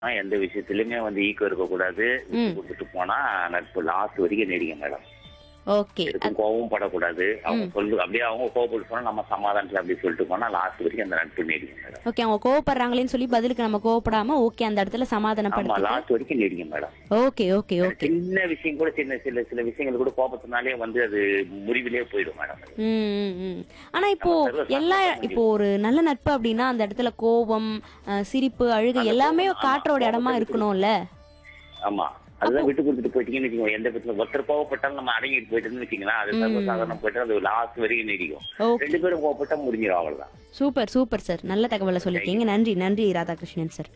ஆனா, எந்த விஷயத்திலுமே வந்து ஈக்கோ இருக்கக்கூடாது விட்டு கொடுத்துட்டு போனா நட்பு லாஸ்ட் வரைக்கும் நீடிக்கும் மேடம் ஓகே எதுக்கும் கோவமும் படக்கூடாது அவங்க சொல்லு அப்படியே அவங்க கோவப்பட்டு போனா நம்ம சமாதானத்துல அப்படி சொல்லிட்டு போனா லாஸ்ட் வரைக்கும் அந்த நட்பு நீடிக்கும் மேடம் ஓகே அவங்க கோவப்படுறாங்களேன்னு சொல்லி பதிலுக்கு நம்ம கோவப்படாம ஓகே அந்த இடத்துல ஆமா சமாதானப்படுத்தி லாஸ்ட் வரைக்கும் நீடிக்கும் மேடம் ஓகே ஓகே ஓகே சின்ன விஷயம் கூட சின்ன சில சில விஷயங்கள் கூட கோபத்தினாலே வந்து அது முறிவிலே போயிடும் மேடம் ம், ம், ம். ஆனா இப்போ நம்ம சர்வ எல்லா சாதாரண இப்போ ஒரு நல்ல நட்பு அப்படின்னா அந்த இடத்துல கோபம் அஹ், சிரிப்பு அழுகை அந்த எல்லாமே கோபம், ஆமா, காட்டுறோட இடமா கோபத்தை இருக்கணும்ல ஆமா அதுதான் விட்டு கொடுத்துட்டு போயிட்டீங்கன்னு வச்சுக்கோங்க எந்த பிரச்சனை ஒருத்தர் கோவப்பட்டாலும் நம்ம அடங்கிட்டு போயிட்டுன்னு வச்சுக்கலாம் அது சர்வசாதாரணம் போயிட்டு அது லாஸ்ட் வரைக்கும் நீடிக்கும் ஓகே ரெண்டு பேரும் கோவப்பட்டா முடிஞ்சிடும் அவ்வளவுதான் சூப்பர் சூப்பர் சார் நல்ல தகவலை சொல்லியிருக்கீங்க நன்றி நன்றி ராதாகிருஷ்ணன் சார்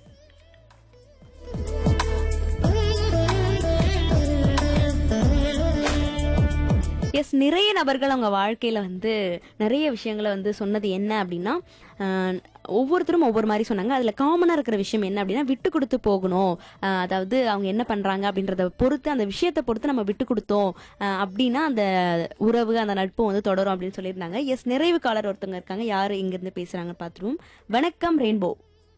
எஸ் நிறைய நபர்கள் அவங்க வாழ்க்கையில வந்து நிறைய விஷயங்களை வந்து சொன்னது என்ன அப்படின்னா ஆஹ், ஒவ்வொருத்தரும் ஒவ்வொரு மாதிரி சொன்னாங்க அதுல காமனா இருக்கிற விஷயம் என்ன அப்படின்னா விட்டு கொடுத்து போகணும் ஆஹ், அதாவது அவங்க என்ன பண்றாங்க அப்படின்றத பொறுத்து அந்த விஷயத்தை பொறுத்து நம்ம விட்டு கொடுத்தோம் ஆஹ், அப்படின்னா அந்த உறவு அந்த நட்பு வந்து தொடரும் அப்படின்னு சொல்லியிருந்தாங்க எஸ் நிறைவு காலர் ஒருத்தவங்க இருக்காங்க யாரு இங்க இருந்து பேசுறாங்க பார்த்துருவோம் வணக்கம் ரெயின்போ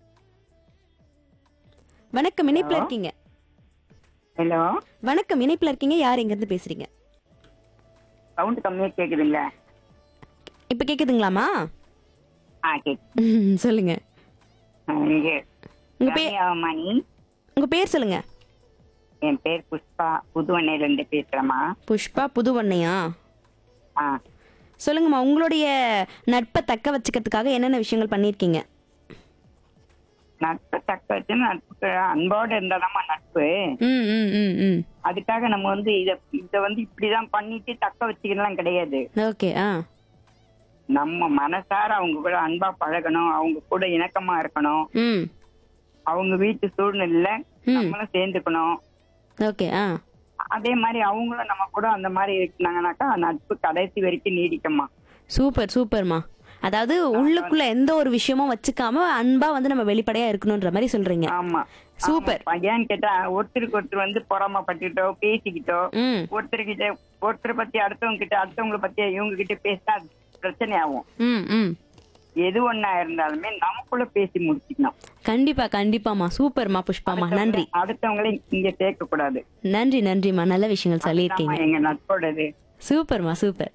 வணக்கம் இணைப்புல இருக்கீங்க ஹலோ வணக்கம் இணைப்புல இருக்கீங்க யார் இங்க இருந்து பேசுறீங்க சவுண்ட் கம்மியா கேக்குதுங்களா இப்ப கேக்குதுங்களாமா ஆ கேக்கு ம், சொல்லுங்க இங்க உங்க பேர் மணி உங்க பேர் சொல்லுங்க என் பேர் புஷ்பா புதுவண்ணையில இருந்து பேசுறேம்மா புஷ்பா புதுவண்ணையா ஆ சொல்லுங்கம்மா உங்களுடைய நட்பை தக்க வச்சுக்கிறதுக்காக என்னென்ன விஷயங்கள் பண்ணியிருக்கீங்க நட்பு தக்க வச்சு நட்புக்கு அன்போட இருந்தாதாம்மா நட்பு ம் ம் ம் ம் அதுக்காக நம்ம வந்து இத இத வந்து இப்படிதான் பண்ணிட்டு தக்க வச்சுக்கலாம் கிடையாது ஓகே ஆ நம்ம மனசார அவங்க கூட அன்பா பழகணும் அவங்க கூட இணக்கமா இருக்கணும் ம் அவங்க வீட்டு சூழ்நிலையில நம்மளும் சேர்ந்துக்கணும் ஓகே ஆ அதே மாதிரி அவங்களும் நம்ம கூட அந்த மாதிரி இருந்தாங்கனாக்கா நட்பு கடைசி வரைக்கும் நீடிக்குமா சூப்பர் சூப்பர்மா அதாவது உள்ளுக்குள்ள எந்த ஒரு விஷயமும் வச்சுக்காம அன்பா வந்து நம்ம வெளிப்படையா இருக்கணும்ன்ற மாதிரி சொல்றீங்க ஆமா சூப்பர். ஆமா. ஏன்னு கேட்டா ஒருத்தருக்கு ஒருத்தர் வந்து பொறாமப்பட்டுக்கிட்டோ பேசிக்கிட்டோ ம் ஒருத்தர்கிட்ட ஒருத்தர் பத்தி அடுத்தவங்க கிட்ட அடுத்தவங்கள பத்தி இவங்க கிட்ட பேசினா அது பிரச்சனை ஆகும் ம் ம் எது ஒண்ணா இருந்தாலுமே நமக்குள்ள பேசி முடிச்சுக்கணும் கண்டிப்பா கண்டிப்பாமா சூப்பர்மா புஷ்பாமா நன்றி அடுத்தவங்களை இங்க சேர்க்க கூடாது நன்றி நன்றிம்மா நல்ல விஷயங்கள் சொல்லியிருக்கீங்க ஆமா, எங்க நட்போடது சூப்பர்மா சூப்பர்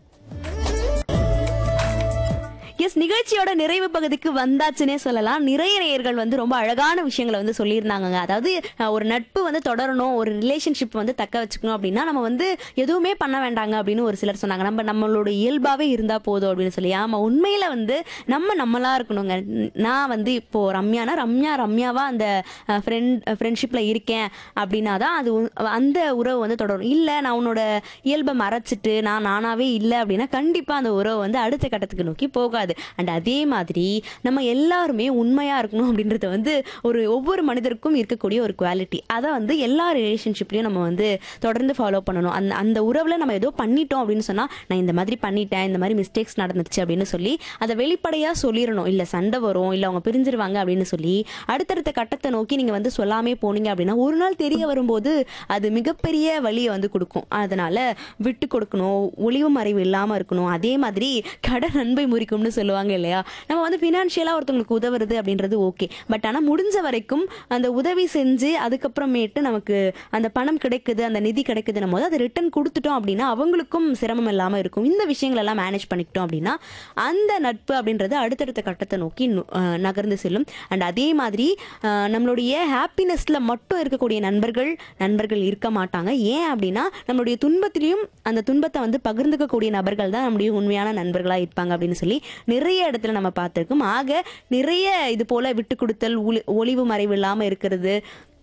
எஸ் நிகழ்ச்சியோட நிறைவு பகுதிக்கு வந்தாச்சுன்னே சொல்லலாம் நிறைய நேயர்கள் வந்து ரொம்ப அழகான விஷயங்களை வந்து சொல்லியிருந்தாங்க அதாவது அஹ், ஒரு நட்பு வந்து தொடரணும் ஒரு ரிலேஷன்ஷிப் வந்து தக்க வச்சுக்கணும் அப்படின்னா நம்ம வந்து எதுவுமே பண்ண வேண்டாங்க அப்படின்னு ஒரு சிலர் சொன்னாங்க நம்ம நம்மளோட இயல்பாவே இருந்தா போதும் அப்படின்னு சொல்லி ஆமா உண்மையில வந்து நம்ம நம்மளா இருக்கணுங்க நான் வந்து இப்போ ரம்யானா ரம்யா ரம்யாவா அந்த ஃப்ரெண்ட் ஃப்ரெண்ட்ஷிப்ல இருக்கேன் அப்படின்னா தான் அது உ- அந்த உறவு வந்து தொடரும் இல்ல நான் உன்னோட இயல்பை மறைச்சிட்டு நான் நானாவே இல்லை அப்படின்னா கண்டிப்பா அந்த உறவு வந்து அடுத்த கட்டத்துக்கு நோக்கி போகாது அண்ட் அதே மாதிரி நம்ம எல்லாருமே உண்மையா இருக்கணும் அப்படின்றது வந்து ஒரு ஒவ்வொரு மனிதருக்கும் இருக்கக்கூடிய ஒரு குவாலிட்டி அதை வந்து எல்லா ரிலேஷன்ஷிப்லயும் நம்ம வந்து தொடர்ந்து ஃபாலோ பண்ணணும் அந்த அந்த உறவுல நம்ம ஏதோ பண்ணிட்டோம் அப்படின்னு சொன்னா நான் இந்த மாதிரி பண்ணிட்டேன் இந்த மாதிரி மிஸ்டேக்ஸ் நடந்துச்சு அப்படின்னு சொல்லி அதை வெளிப்படையா சொல்லிடணும் இல்ல சண்டை வரும் இல்ல அவங்க பிரிஞ்சிருவாங்க அப்படின்னு சொல்லி அடுத்தடுத்த கட்டத்தை நோக்கி நீங்க வந்து சொல்லாமே போனீங்க அப்படின்னா ஒரு நாள் தெரிய வரும்போது அது மிகப்பெரிய வழியை வந்து கொடுக்கும் அதனால விட்டு கொடுக்கணும் ஒளிவு மறைவு இல்லாம இருக்கணும் அதே மாதிரி கடன் அன்பை முறிக்கும்னு சொல்லுவாங்க இல்லையா நம்ம வந்து ஃபினான்ஷியலா ஒருத்தவங்களுக்கு உதவுறது அப்படின்றது ஓகே பட் ஆனா முடிஞ்ச வரைக்கும் அந்த உதவி செஞ்சு அதுக்கப்புறமேட்டு நமக்கு அந்த பணம் கிடைக்குது அந்த நிதி கிடைக்குதுன்னும் போது அதை ரிட்டர்ன் கொடுத்துட்டோம் அப்படின்னா அவங்களுக்கும் சிரமம் இல்லாம இருக்கும் இந்த விஷயங்கள் எல்லாம் மேனேஜ் பண்ணிக்கிட்டோம் அப்படின்னா அந்த நட்பு அப்படின்றது அடுத்தடுத்த கட்டத்தை நோக்கி நு- அஹ் நகர்ந்து செல்லும் அண்ட் அதே மாதிரி அஹ் நம்மளுடைய ஹாப்பினஸ்ல மட்டும் இருக்கக்கூடிய நண்பர்கள் நண்பர்கள் இருக்க மாட்டாங்க ஏன் அப்படின்னா நம்மளுடைய துன்பத்திலையும் அந்த துன்பத்தை வந்து பகிர்ந்துக்கக்கூடிய நபர்கள் தான் நம்முடைய உண்மையான நண்பர்களா இருப்பாங்க அப்படின்னு சொல்லி நிறைய இடத்துல நம்ம பார்த்திருக்கோம் ஆக நிறைய இது போல விட்டு கொடுத்தல் ஒளி- ஒளிவு மறைவு இல்லாம இருக்கிறது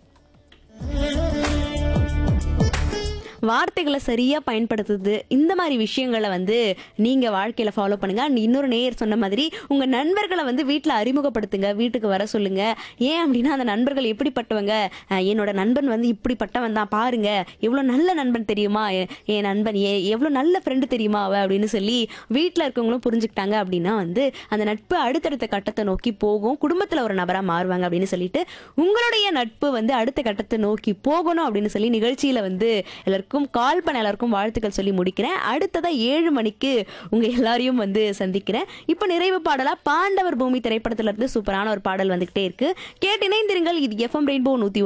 வார்த்தைகளை சரியா பயன்படுத்துறது இந்த மாதிரி விஷயங்களை வந்து நீங்க வாழ்க்கையில ஃபாலோ பண்ணுங்க அண்ட் இன்னொரு நேயர் சொன்ன மாதிரி உங்க நண்பர்களை வந்து வீட்ல அறிமுகப்படுத்துங்க வீட்டுக்கு வர சொல்லுங்க ஏன் அப்படின்னா அந்த நண்பர்கள் எப்படிப்பட்டவங்க அஹ் என்னோட நண்பன் வந்து இப்படிப்பட்டவன் தான் பாருங்க எவ்வளவு நல்ல நண்பன் தெரியுமா எ- என் நண்பன் ஏ எவ்வளவு நல்ல ஃப்ரெண்டு தெரியுமா அவ அப்படின்னு சொல்லி வீட்ல இருக்கவங்களும் புரிஞ்சுக்கிட்டாங்க அப்படின்னா வந்து அந்த நட்பு அடுத்தடுத்த கட்டத்தை நோக்கி போகும் குடும்பத்துல ஒரு நபரா மாறுவாங்க அப்படின்னு சொல்லிட்டு உங்களுடைய நட்பு வந்து அடுத்த கட்டத்தை நோக்கி போகணும் அப்படின்னு சொல்லி நிகழ்ச்சியில வந்து எல்லாருக்கும் கால் பண்ண எல்லாருக்கும் வாழ்த்துக்கள் சொல்லி முடிக்கிறேன் அடுத்ததா ஏழு மணிக்கு உங்க எல்லாரையும் வந்து சந்திக்கிறேன் இப்போ நிறைவு பாடலா பாண்டவர் பூமி திரைப்படத்துல இருந்து சூப்பரான ஒரு பாடல் வந்துகிட்டே இருக்கு கேட்டு இணைந்திருங்கள் இது எஃப்எம் ரெயின்போ நூத்தி